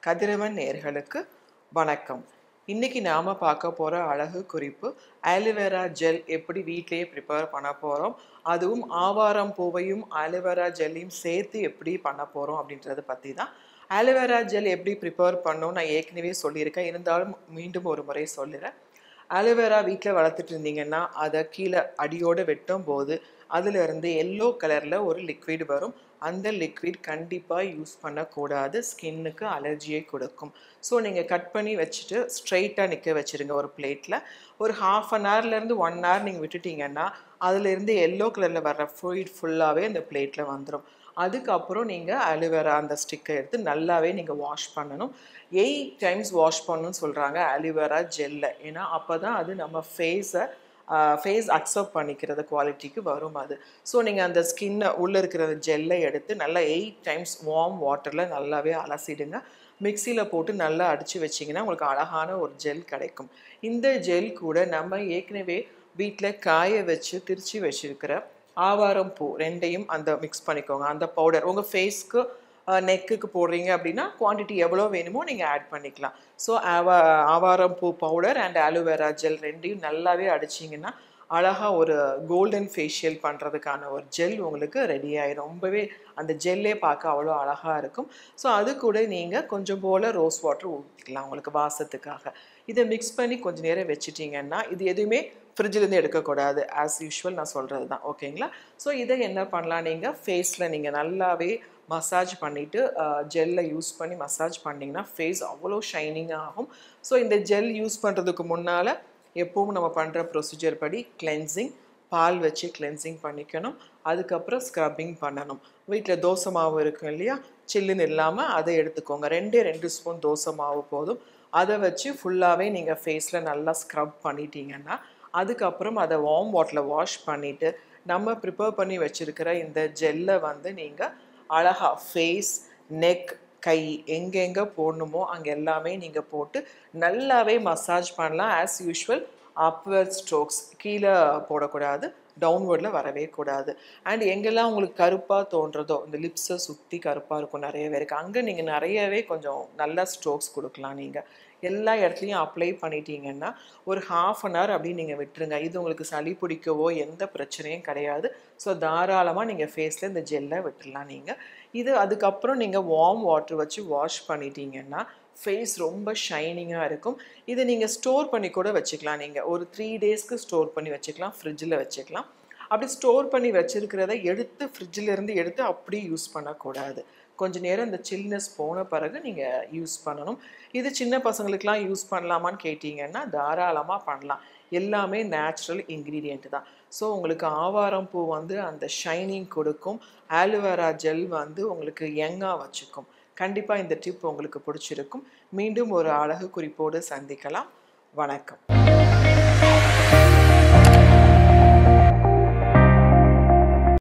கதிரவன் நேர்களுக்கு வணக்கம் இன்னைக்கு நாம் பார்க்க போகிற அழகு குறிப்பு ஆலிவேரா ஜெல் எப்படி வீட்டிலேயே ப்ரிப்பேர் பண்ண போகிறோம் அதுவும் ஆவாரம் பூவையும் ஆலிவேரா ஜெல்லையும் சேர்த்து எப்படி பண்ண போகிறோம் அப்படின்றத பற்றி தான் ஆலிவேரா ஜெல் எப்படி ப்ரிப்பேர் பண்ணணும் நான் ஏற்கனவே சொல்லியிருக்கேன் இருந்தாலும் மீண்டும் ஒரு முறை சொல்லிடுறேன் ஆலோவேரா வீட்டில் வளர்த்துட்டு இருந்தீங்கன்னா அதை கீழே அடியோடு வெட்டும் போது அதிலிருந்து எல்லோ கலரில் ஒரு லிக்விட் வரும் அந்த லிக்விட் கண்டிப்பாக யூஸ் பண்ணக்கூடாது ஸ்கின்னுக்கு அலர்ஜியை கொடுக்கும் ஸோ நீங்கள் கட் பண்ணி வச்சுட்டு ஸ்ட்ரைட்டாக நிற்க வச்சுருங்க ஒரு பிளேட்டில் ஒரு ஹாஃப் அன் ஹவர்லேருந்து ஒன் ஹவர் நீங்கள் விட்டுட்டீங்கன்னா அதுலேருந்து எல்லோ கலரில் வர்ற ஃப்ளூயிட் ஃபுல்லாகவே அந்த பிளேட்டில் வந்துடும் அதுக்கப்புறம் நீங்கள் அலுவேரா அந்த ஸ்டிக்கை எடுத்து நல்லாவே நீங்கள் வாஷ் பண்ணணும் எயிட் டைம்ஸ் வாஷ் பண்ணணும்னு சொல்கிறாங்க அலுவேரா ஜெல்லை ஏன்னா அப்போ தான் அது நம்ம ஃபேஸை ஃபேஸ் அக்செப்ட் பண்ணிக்கிறது குவாலிட்டிக்கு வரும் அது ஸோ நீங்கள் அந்த ஸ்கின்னை உள்ளே இருக்கிற ஜெல்லை எடுத்து நல்லா எயிட் டைம்ஸ் வார்ம் வாட்டரில் நல்லாவே அலசிடுங்க மிக்சியில் போட்டு நல்லா அடித்து வச்சிங்கன்னா உங்களுக்கு அழகான ஒரு ஜெல் கிடைக்கும் இந்த ஜெல் கூட நம்ம ஏற்கனவே வீட்டில் காய வச்சு திரிச்சு வச்சுருக்கிற ஆவாரம் பூ ரெண்டையும் அந்த மிக்ஸ் பண்ணிக்கோங்க அந்த பவுடர் உங்கள் ஃபேஸ்க்கு நெக்குக்கு போடுறீங்க அப்படின்னா குவான்டிட்டி எவ்வளோ வேணுமோ நீங்கள் ஆட் பண்ணிக்கலாம் ஸோ ஆவா ஆவாரம் பூ பவுடர் அண்ட் ஆலோவேரா ஜெல் ரெண்டையும் நல்லாவே அடிச்சிங்கன்னா அழகாக ஒரு கோல்டன் ஃபேஷியல் பண்ணுறதுக்கான ஒரு ஜெல் உங்களுக்கு ரெடி ஆகிடும் ரொம்பவே அந்த ஜெல்லே பார்க்க அவ்வளோ அழகாக இருக்கும் ஸோ அது கூட நீங்கள் கொஞ்சம் போல் ரோஸ் வாட்டர் ஊற்றிக்கலாம் உங்களுக்கு வாசத்துக்காக இதை மிக்ஸ் பண்ணி கொஞ்சம் நேரம் வச்சுட்டிங்கன்னா இது எதுவுமே ஃப்ரிட்ஜிலேருந்து எடுக்கக்கூடாது ஆஸ் யூஷுவல் நான் சொல்கிறது தான் ஓகேங்களா ஸோ இதை என்ன பண்ணலாம் நீங்கள் ஃபேஸில் நீங்கள் நல்லாவே மசாஜ் பண்ணிவிட்டு ஜெல்லை யூஸ் பண்ணி மசாஜ் பண்ணிங்கன்னா ஃபேஸ் அவ்வளோ ஷைனிங்காக ஆகும் ஸோ இந்த ஜெல் யூஸ் பண்ணுறதுக்கு முன்னால் எப்பவும் நம்ம பண்ணுற ப்ரொசீஜர் படி கிளென்சிங் பால் வச்சு கிளென்சிங் பண்ணிக்கணும் அதுக்கப்புறம் ஸ்க்ரப்பிங் பண்ணணும் வீட்டில் தோசை மாவு இருக்கும் இல்லையா சில்லுன்னு இல்லாமல் அதை எடுத்துக்கோங்க ரெண்டே ரெண்டு ஸ்பூன் தோசை மாவு போதும் அதை வச்சு ஃபுல்லாகவே நீங்கள் ஃபேஸில் நல்லா ஸ்க்ரப் பண்ணிட்டீங்கன்னா அதுக்கப்புறம் அதை வார்ம் வாட்டரில் வாஷ் பண்ணிவிட்டு நம்ம ப்ரிப்பேர் பண்ணி வச்சுருக்கிற இந்த ஜெல்லை வந்து நீங்கள் அழகாக ஃபேஸ் நெக் கை எங்கெங்கே போடணுமோ அங்கே எல்லாமே நீங்கள் போட்டு நல்லாவே மசாஜ் பண்ணலாம் ஆஸ் யூஷுவல் அப்வர்ட் ஸ்ட்ரோக்ஸ் கீழே போடக்கூடாது டவுன்வர்டில் வரவே கூடாது அண்ட் எங்கெல்லாம் உங்களுக்கு கருப்பாக தோன்றதோ இந்த லிப்ஸை சுற்றி கருப்பாக இருக்கும் நிறைய பேருக்கு அங்கே நீங்கள் நிறையவே கொஞ்சம் நல்ல ஸ்ட்ரோக்ஸ் கொடுக்கலாம் நீங்கள் எல்லா இடத்துலையும் அப்ளை பண்ணிட்டீங்கன்னா ஒரு ஹாஃப் அன் ஹவர் அப்படின்னு நீங்கள் விட்டுருங்க இது உங்களுக்கு சளி பிடிக்கவோ எந்த பிரச்சனையும் கிடையாது ஸோ தாராளமாக நீங்கள் ஃபேஸில் இந்த ஜெல்லை விட்டுடலாம் நீங்கள் இது அதுக்கப்புறம் நீங்கள் வார்ம் வாட்டர் வச்சு வாஷ் பண்ணிட்டீங்கன்னா ஃபேஸ் ரொம்ப ஷைனிங்காக இருக்கும் இதை நீங்கள் ஸ்டோர் பண்ணி கூட வச்சுக்கலாம் நீங்கள் ஒரு த்ரீ டேஸ்க்கு ஸ்டோர் பண்ணி வச்சுக்கலாம் ஃப்ரிட்ஜில் வச்சுக்கலாம் அப்படி ஸ்டோர் பண்ணி வச்சுருக்கிறத எடுத்து ஃப்ரிட்ஜிலேருந்து எடுத்து அப்படியே யூஸ் பண்ணக்கூடாது கொஞ்ச நேரம் இந்த சில்னஸ் போன பிறகு நீங்கள் யூஸ் பண்ணணும் இது சின்ன பசங்களுக்கெலாம் யூஸ் பண்ணலாமான்னு கேட்டிங்கன்னா தாராளமாக பண்ணலாம் எல்லாமே நேச்சுரல் இன்க்ரீடியண்ட் தான் ஸோ உங்களுக்கு ஆவாரம் பூ வந்து அந்த ஷைனிங் கொடுக்கும் ஆலுவேரா ஜெல் வந்து உங்களுக்கு யங்காக வச்சுக்கும் கண்டிப்பாக இந்த டிப் உங்களுக்கு பிடிச்சிருக்கும் மீண்டும் ஒரு அழகு குறிப்போடு சந்திக்கலாம் வணக்கம்